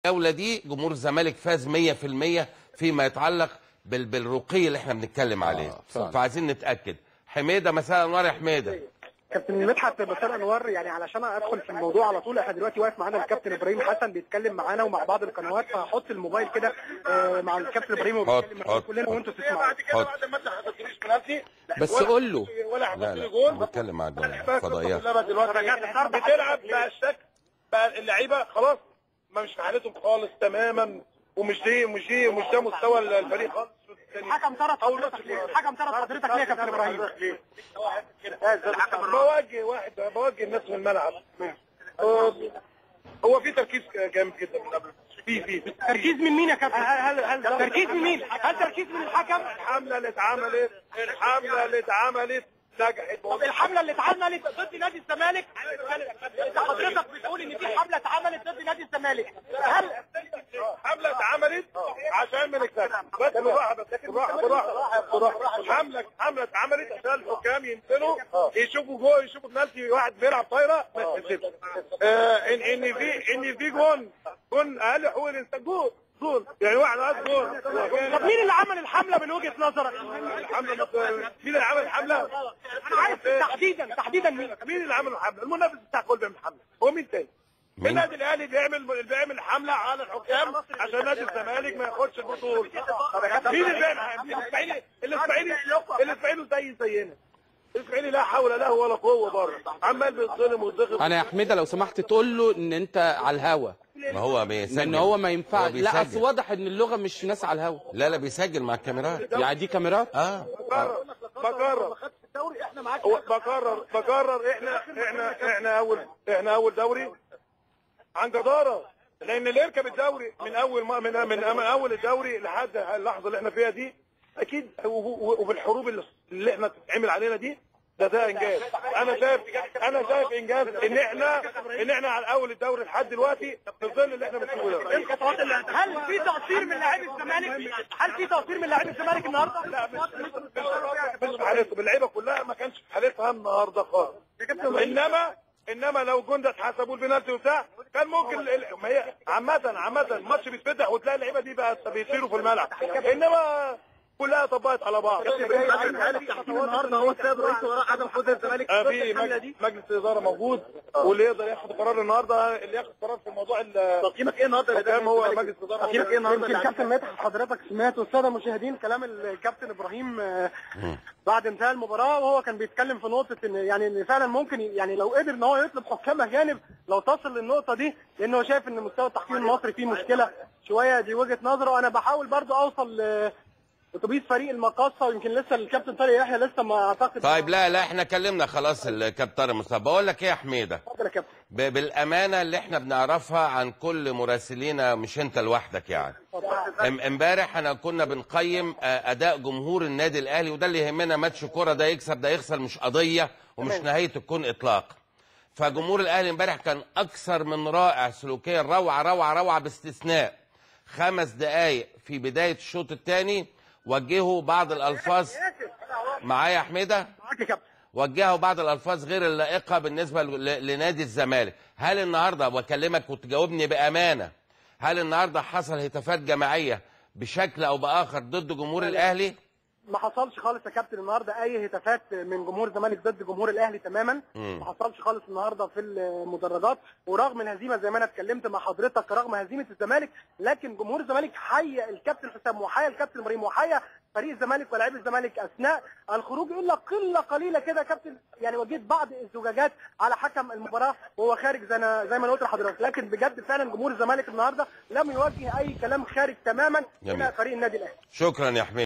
الجوله دي جمهور الزمالك فاز 100% فيما يتعلق بال... بالرقي اللي احنا بنتكلم عليه فعلا. فعايزين نتاكد حميده مساء النور يا حميده كابتن مدحت مساء انوار يعني علشان ادخل في الموضوع على طول احنا دلوقتي واقف معانا الكابتن ابراهيم حسن بيتكلم معانا ومع بعض القنوات فهحط الموبايل كده آه، مع الكابتن ابراهيم وبيتكلم حط- معانا حط. كلنا وانتوا تسمعوا حط. بعد ما انت حطيتليش بنفسي بس قول له ولا لا حطيت لا لي جول بنتكلم مع بس الفضائيات كلها دلوقتي بتلعب بقى الشكل بقى اللعيبه خلاص ما مش في حالتهم خالص تماما ومش دي ومش دي ومش ده مستوى الفريق خالص الحكم طرد حضرتك ليه؟ الحكم طرد حضرتك ليه يا كابتن ابراهيم؟ بوجه واحد بوجه الناس من الملعب هو- هو في تركيز جامد جدا من قبل في في في تركيز من مين يا كابتن؟ هل هل تركيز من مين؟ هل تركيز من الحكم؟ الحمله اللي اتعملت الحمله اللي اتعملت نجحت طب الحمله اللي اتعملت ضد نادي الزمالك انت حضرتك بتقول ان في حمله اتعملت ضد نادي الزمالك هل حملة اتعملت عشان ما نكسبش بس بالراحة بس بالراحة بالراحة بالراحة حملة حملة اتعملت عشان الحكام ينزلوا يشوفوا جول يشوفوا بنالتي واحد بيلعب طايرة ما يتحسبش آه، ان ان في ان في جون جون اقل حقوق الانسان جول جول يعني واحد قال جول طب مين اللي عمل الحمله من وجهه نظرك؟ الحملة مت- مين اللي عمل الحملة؟ انا عايز تحديدا تحديدا مين؟ مين اللي عمل الحملة؟ المنافس بتاع كل بيعمل حملة هو مين تاني؟ مين؟ النادي الاهلي بيعمل بيعمل حمله على الحكام عشان نادي الزمالك ما ياخدش البطوله مين اللي بيعمل الاسماعيلي الاسماعيلي الاسماعيلي زي زينا الاسماعيلي لا حول له ولا قوه بره عمال بيتظلم ويتضغط انا يا حميده لو سمحت تقول له ان انت على الهوا ما هو بيسجل لان هو ما ينفعش هو لا اصل بيسجل. واضح ان اللغه مش ناس على الهوا لا لا بيسجل مع الكاميرات يعني دي كاميرات اه بكرر بكرر هو بكرر بكرر احنا احنا احنا اول احنا اول دوري عن جداره لان اللي يركب الدوري من اول ما من من, من اول الدوري لحد اللحظه اللي احنا فيها دي اكيد و- و- وبالحروب اللي- اللي احنا بتتعمل علينا دي ده ده انجاز انا شايف انا شايف انجاز ان احنا ان احنا على اول الدوري لحد دلوقتي في ظل اللي احنا بنشوفه ده هل في تقصير من لاعبي الزمالك؟ هل في تقصير من لاعبي الزمالك النهارده؟ لا مش مش في حالتهم اللعيبه كلها ما كانش في حالتها النهارده خالص انما انما لو جندة اتحسبوا البنالتي وبتاع كان ممكن ال- ال- ما هي عامة عامة الماتش بيتفتح وتلاقي اللعيبه دي بقى بيطيروا في الملعب انما كلها طبقت على بعض النهارده هو السبب الرئيسي وراء عدم فوز الزمالك آه، في مجلس مجلس الاداره موجود واللي يقدر ياخد قرار النهارده اللي ياخد قرار في موضوع ال- تقييمك ايه النهارده الحكام هو مجلس الاداره تقييمك ايه النهارده يمكن كابتن مدحت حضرتك سمعت والساده المشاهدين كلام الكابتن ابراهيم آه، بعد انتهاء المباراه وهو كان بيتكلم في نقطه ان يعني ان فعلا ممكن يعني لو قدر ان هو يطلب حكام اجانب لو تصل للنقطه دي لان هو شايف ان مستوى التحكيم المصري فيه مشكله شويه دي وجهه نظره انا بحاول برضو اوصل ل- اتوبيس فريق المقاصه ويمكن لسه الكابتن طارق يحيى لسه ما اعتقد طيب لا لا احنا كلمنا خلاص الكابتن طارق مصطفى بقول لك ايه يا حميده اتفضل يا كابتن ب- بالامانه اللي احنا بنعرفها عن كل مراسلينا مش انت لوحدك يعني ام- امبارح انا كنا بنقيم آه، اداء جمهور النادي الاهلي وده اللي يهمنا ماتش كوره ده يكسب ده يخسر مش قضيه ومش نهايه الكون اطلاق فجمهور الاهلي امبارح كان اكثر من رائع سلوكيا روعه روعه روعه باستثناء خمس دقائق في بدايه الشوط الثاني وجهوا بعض الالفاظ معايا يا حميده معاك يا كابتن وجهوا بعض الالفاظ غير اللائقه بالنسبه ل- لنادي الزمالك هل النهارده بكلمك وتجاوبني بامانه هل النهارده حصل هتافات جماعيه بشكل او باخر ضد جمهور الاهلي ما حصلش خالص يا كابتن النهارده اي هتافات من جمهور الزمالك ضد جمهور الاهلي تماما مم. ما حصلش خالص النهارده في المدرجات ورغم الهزيمه زي ما انا اتكلمت مع حضرتك رغم هزيمه الزمالك لكن جمهور الزمالك حيا الكابتن حسام وحيا الكابتن ابراهيم وحيا فريق الزمالك ولاعيبه الزمالك اثناء الخروج الا قله قليله كده يا كابتن يعني وجدت بعض الزجاجات على حكم المباراه وهو خارج زي انا زي ما انا قلت لحضرتك لكن بجد فعلا جمهور الزمالك النهارده لم يوجه اي كلام خارج تماما جميل. الى فريق النادي الاهلي شكرا يا حميد